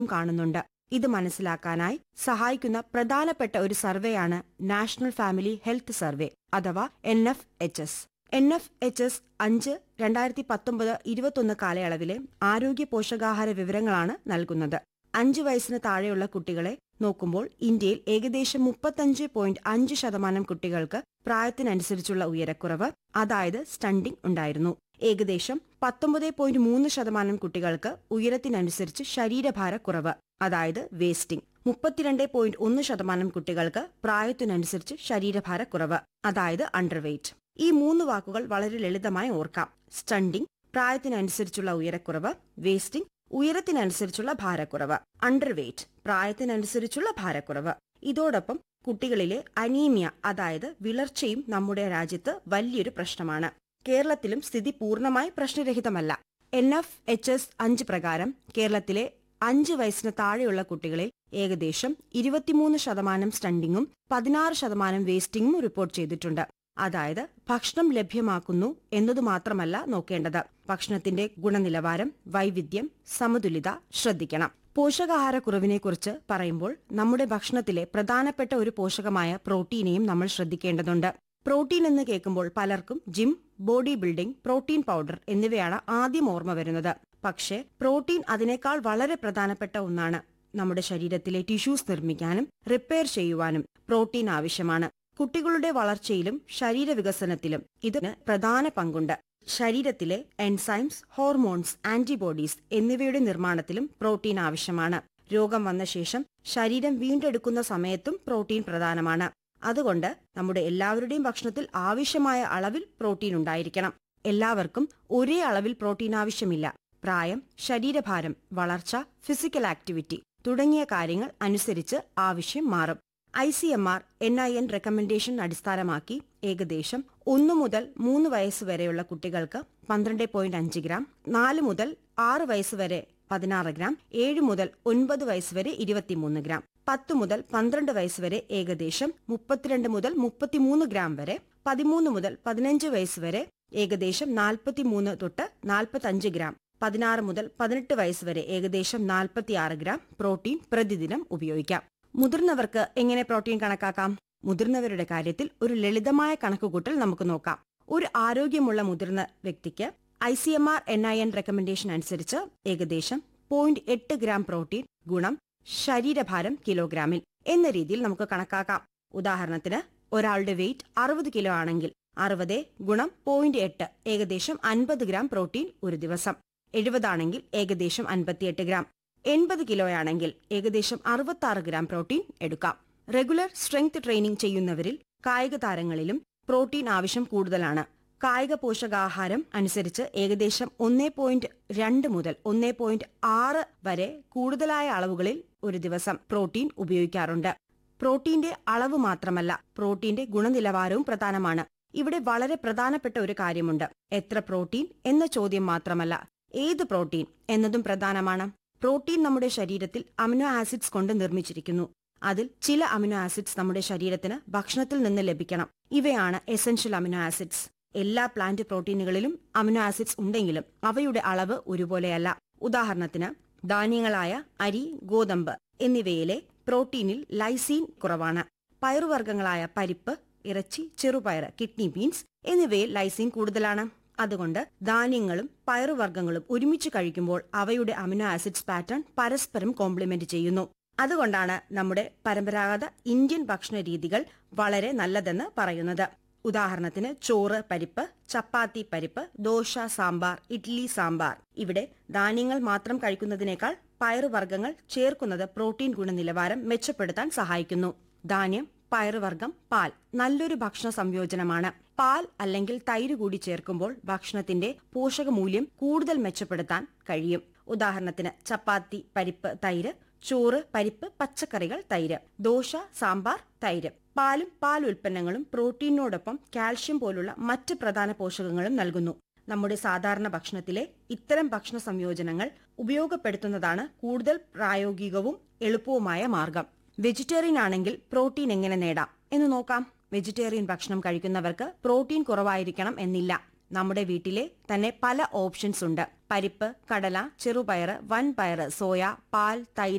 കാണുന്നുണ്ട് ഇത് മനസ്സിലാക്കാനായി സഹായിക്കുന്ന പ്രധാനപ്പെട്ട ഒരു സർവേയാണ് നാഷണൽ ഫാമിലി ഹെൽത്ത് സർവേ അഥവാ N F H S N F H S അഞ്ച് രണ്ടായിരത്തി പത്തൊമ്പത് ഇരുപത്തൊന്ന് കാലയളവിലെ ആരോഗ്യ പോഷകാഹാര വിവരങ്ങളാണ് നൽകുന്നത് അഞ്ച് വയസ്സിന് താഴെയുള്ള കുട്ടികളെ നോക്കുമ്പോൾ ഇന്ത്യയിൽ ഏകദേശം മുപ്പത്തഞ്ച് പോയിന്റ് അഞ്ച് ശതമാനം കുട്ടികൾക്ക് പ്രായത്തിനനുസരിച്ചുള്ള ഉയരക്കുറവ് അതായത് സ്റ്റണ്ടിംഗ് ഉണ്ടായിരുന്നു ഏകദേശം പത്തൊമ്പത് പോയിന്റ് മൂന്ന് ശതമാനം കുട്ടികൾക്ക് ഉയരത്തിനനുസരിച്ച് ശരീരഭാരക്കുറവ് അതായത് വേസ്റ്റിംഗ് മുപ്പത്തിരണ്ട് പോയിന്റ് ഒന്ന് ശതമാനം കുട്ടികൾക്ക് പ്രായത്തിനനുസരിച്ച് ശരീരഭാരക്കുറവ് അതായത് അണ്ടർവെയ്റ്റ് ഈ മൂന്ന് വാക്കുകൾ വളരെ ലളിതമായി ഓർക്കാം സ്റ്റണ്ടിംഗ് പ്രായത്തിനനുസരിച്ചുള്ള ഉയരക്കുറവ് വേസ്റ്റിംഗ് ഉയരത്തിനനുസരിച്ചുള്ള ഭാരക്കുറവ് അണ്ടർവെയ്റ്റ് പ്രായത്തിനനുസരിച്ചുള്ള ഭാരക്കുറവ് ഇതോടൊപ്പം കുട്ടികളിലെ അനീമിയ അതായത് വിളർച്ചയും നമ്മുടെ രാജ്യത്ത് വലിയൊരു പ്രശ്നമാണ് കേരളത്തിലും സ്ഥിതി പൂർണ്ണമായി പ്രശ്നരഹിതമല്ല എൻ എഫ് എച്ച് എസ് അഞ്ച് പ്രകാരം കേരളത്തിലെ അഞ്ച് വയസ്സിന് താഴെയുള്ള കുട്ടികളിൽ ഏകദേശം ഇരുപത്തിമൂന്ന് ശതമാനം സ്റ്റണ്ടിങ്ങും പതിനാറ് ശതമാനം വേസ്റ്റിംഗും റിപ്പോർട്ട് ചെയ്തിട്ടുണ്ട് അതായത് ഭക്ഷണം ലഭ്യമാക്കുന്നു എന്നതു മാത്രമല്ല നോക്കേണ്ടത് ഭക്ഷണത്തിന്റെ ഗുണനിലവാരം വൈവിധ്യം സമതുലിത ശ്രദ്ധിക്കണം പോഷകാഹാരക്കുറവിനെക്കുറിച്ച് പറയുമ്പോൾ നമ്മുടെ ഭക്ഷണത്തിലെ പ്രധാനപ്പെട്ട ഒരു പോഷകമായ പ്രോട്ടീനെയും നമ്മൾ ശ്രദ്ധിക്കേണ്ടതുണ്ട് പ്രോട്ടീൻ എന്ന് കേൾക്കുമ്പോൾ പലർക്കും gym body building protein powder എന്നിവയാണ് ആദ്യം ഓർമ്മ വരുന്നത് പക്ഷേ പ്രോട്ടീൻ അതിനേക്കാൾ വളരെ പ്രധാനപ്പെട്ട ഒന്നാണ് നമ്മുടെ ശരീരത്തിലെ ടിഷ്യൂസ് നിർമ്മിക്കാനും റിപ്പയർ ചെയ്യുവാനും പ്രോട്ടീൻ ആവശ്യമാണ് കുട്ടികളുടെ വളർച്ചയിലും ശരീരവികസനത്തിലും ഇതിന് പ്രധാന പങ്കുണ്ട് ശരീരത്തിലെ എൻസൈംസ് ഹോർമോൺസ് ആന്റിബോഡീസ് എന്നിവയുടെ നിർമ്മാണത്തിലും പ്രോട്ടീൻ ആവശ്യമാണ് രോഗം വന്ന ശേഷം ശരീരം വീണ്ടെടുക്കുന്ന സമയത്തും പ്രോട്ടീൻ പ്രധാനമാണ് അതുകൊണ്ട് നമ്മുടെ എല്ലാവരുടെയും ഭക്ഷണത്തിൽ ആവശ്യമായ അളവിൽ പ്രോട്ടീൻ ഉണ്ടായിരിക്കണം എല്ലാവർക്കും ഒരേ അളവിൽ പ്രോട്ടീൻ ആവശ്യമില്ല പ്രായം ശരീരഭാരം വളർച്ച ഫിസിക്കൽ ആക്ടിവിറ്റി തുടങ്ങിയ കാര്യങ്ങൾ അനുസരിച്ച് ആവശ്യം മാറും I C M R N I N recommendation അടിസ്ഥാനമാക്കി ഏകദേശം ഒന്നു മുതൽ മൂന്ന് വയസ്സ് വരെയുള്ള കുട്ടികൾക്ക് പന്ത്രണ്ട് പോയിന്റ് അഞ്ച് ഗ്രാം നാല് മുതൽ ആറ് വയസ്സ് വരെ പതിനാറ് ഗ്രാം ഏഴ് മുതൽ ഒൻപത് വയസ്സ് വരെ ഇരുപത്തിമൂന്ന് ഗ്രാം പത്ത് മുതൽ പന്ത്രണ്ട് വയസ്സ് വരെ ഏകദേശം മുപ്പത്തിരണ്ട് മുതൽ മുപ്പത്തിമൂന്ന് ഗ്രാം വരെ പതിമൂന്ന് മുതൽ പതിനഞ്ച് വയസ്സ് വരെ ഏകദേശം നാൽപ്പത്തിമൂന്ന് തൊട്ട് നാൽപ്പത്തഞ്ച് ഗ്രാം പതിനാറ് മുതൽ പതിനെട്ട് വയസ്സ് വരെ ഏകദേശം നാൽപ്പത്തിയാറ് ഗ്രാം പ്രോട്ടീൻ പ്രതിദിനം ഉപയോഗിക്കാം മുതിർന്നവർക്ക് എങ്ങനെ പ്രോട്ടീൻ കണക്കാക്കാം മുതിർന്നവരുടെ കാര്യത്തിൽ ഒരു ലളിതമായ കണക്കുകൂട്ടൽ നമുക്ക് നോക്കാം ഒരു ആരോഗ്യമുള്ള മുതിർന്ന വ്യക്തിക്ക് I C M R N I N recommendation അനുസരിച്ച് ഏകദേശം പോയിന്റ് എട്ട് ഗ്രാം പ്രോട്ടീൻ ഗുണം ശരീരഭാരം കിലോഗ്രാമിൽ എന്ന രീതിയിൽ നമുക്ക് കണക്കാക്കാം ഉദാഹരണത്തിന് ഒരാളുടെ വെയിറ്റ് അറുപത് കിലോ ആണെങ്കിൽ അറുപത് ഗുണം പോയിന്റ് എട്ട് ഏകദേശം അൻപത് ഗ്രാം പ്രോട്ടീൻ ഒരു ദിവസം എഴുപതാണെങ്കിൽ ഏകദേശം അൻപത്തിയെട്ട് ഗ്രാം എൺപത് കിലോയാണെങ്കിൽ ഏകദേശം അറുപത്തി ആറ് ഗ്രാം പ്രോട്ടീൻ എടുക്കാം റെഗുലർ സ്ട്രെങ്ത് ട്രെയിനിംഗ് ചെയ്യുന്നവരിൽ കായിക താരങ്ങളിലും പ്രോട്ടീൻ ആവശ്യം കൂടുതലാണ് കായിക പോഷകാഹാരം അനുസരിച്ച് ഏകദേശം ഒന്നേ പോയിന്റ് രണ്ട് മുതൽ ഒന്നേ പോയിന്റ് ആറ് വരെ കൂടുതലായ അളവുകളിൽ ഒരു ദിവസം പ്രോട്ടീൻ ഉപയോഗിക്കാറുണ്ട് പ്രോട്ടീന്റെ അളവ് മാത്രമല്ല പ്രോട്ടീന്റെ ഗുണനിലവാരവും പ്രധാനമാണ് ഇവിടെ വളരെ പ്രധാനപ്പെട്ട ഒരു കാര്യമുണ്ട് എത്ര പ്രോട്ടീൻ എന്ന ചോദ്യം മാത്രമല്ല ഏത് പ്രോട്ടീൻ എന്നതും പ്രധാനമാണ് പ്രോട്ടീൻ നമ്മുടെ ശരീരത്തിൽ അമിനോ ആസിഡ്സ് കൊണ്ട് നിർമ്മിച്ചിരിക്കുന്നു അതിൽ ചില അമിനോ ആസിഡ്സ് നമ്മുടെ ശരീരത്തിന് ഭക്ഷണത്തിൽ നിന്ന് ലഭിക്കണം ഇവയാണ് എസൻഷ്യൽ അമിനോ ആസിഡ്സ് എല്ലാ പ്ലാന്റ് പ്രോട്ടീനുകളിലും അമിനോ ആസിഡ്സ് ഉണ്ടെങ്കിലും അവയുടെ അളവ് ഒരുപോലെയല്ല ഉദാഹരണത്തിന് ധാന്യങ്ങളായ അരി ഗോതമ്പ് എന്നിവയിലെ പ്രോട്ടീനിൽ ലൈസീൻ കുറവാണ് പയറുവർഗ്ഗങ്ങളായ പരിപ്പ് ഇറച്ചി ചെറുപയർ കിഡ്നി ബീൻസ് എന്നിവയിൽ ലൈസീൻ കൂടുതലാണ് അതുകൊണ്ട് ധാന്യങ്ങളും പയറുവർഗ്ഗങ്ങളും ഒരുമിച്ച് കഴിക്കുമ്പോൾ അവയുടെ അമിനോ ആസിഡ്സ് പാറ്റേൺ പരസ്പരം കോംപ്ലിമെന്റ് ചെയ്യുന്നു അതുകൊണ്ടാണ് നമ്മുടെ പരമ്പരാഗത ഇന്ത്യൻ ഭക്ഷണ രീതികൾ വളരെ നല്ലതെന്ന് പറയുന്നത് ഉദാഹരണത്തിന് ചോറ് പരിപ്പ് ചപ്പാത്തി പരിപ്പ് ദോശ സാമ്പാർ ഇഡ്ലി സാമ്പാർ ഇവിടെ ധാന്യങ്ങൾ മാത്രം കഴിക്കുന്നതിനേക്കാൾ പയറുവർഗ്ഗങ്ങൾ ചേർക്കുന്നത് പ്രോട്ടീൻ ഗുണനിലവാരം മെച്ചപ്പെടുത്താൻ സഹായിക്കുന്നു ധാന്യം പയറുവർഗ്ഗം പാൽ നല്ലൊരു ഭക്ഷണ സംയോജനമാണ് പാൽ അല്ലെങ്കിൽ തൈര് കൂടി ചേർക്കുമ്പോൾ ഭക്ഷണത്തിന്റെ പോഷകമൂല്യം കൂടുതൽ മെച്ചപ്പെടുത്താൻ കഴിയും ഉദാഹരണത്തിന് ചപ്പാത്തി പരിപ്പ് തൈര് ചോറ് പരിപ്പ് പച്ചക്കറികൾ തൈര് ദോശ സാമ്പാർ തൈര് പാലും പാൽ ഉൽപ്പന്നങ്ങളും പ്രോട്ടീനോടൊപ്പം കാൽഷ്യം പോലുള്ള മറ്റ് പ്രധാന പോഷകങ്ങളും നൽകുന്നു നമ്മുടെ സാധാരണ ഭക്ഷണത്തിലെ ഇത്തരം ഭക്ഷണ സംയോജനങ്ങൾ ഉപയോഗപ്പെടുത്തുന്നതാണ് കൂടുതൽ പ്രായോഗികവും എളുപ്പവുമായ മാർഗം വെജിറ്റേറിയൻ ആണെങ്കിൽ പ്രോട്ടീൻ എങ്ങനെ നേടാം എന്ന് നോക്കാം വെജിറ്റേറിയൻ ഭക്ഷണം കഴിക്കുന്നവർക്ക് പ്രോട്ടീൻ കുറവായിരിക്കണം എന്നില്ല നമ്മുടെ വീട്ടിലെ തന്നെ പല ഓപ്ഷൻസ് ഉണ്ട് പരിപ്പ് കടല ചെറുപയറ് വൻപയറ് സോയ പാൽ തൈര്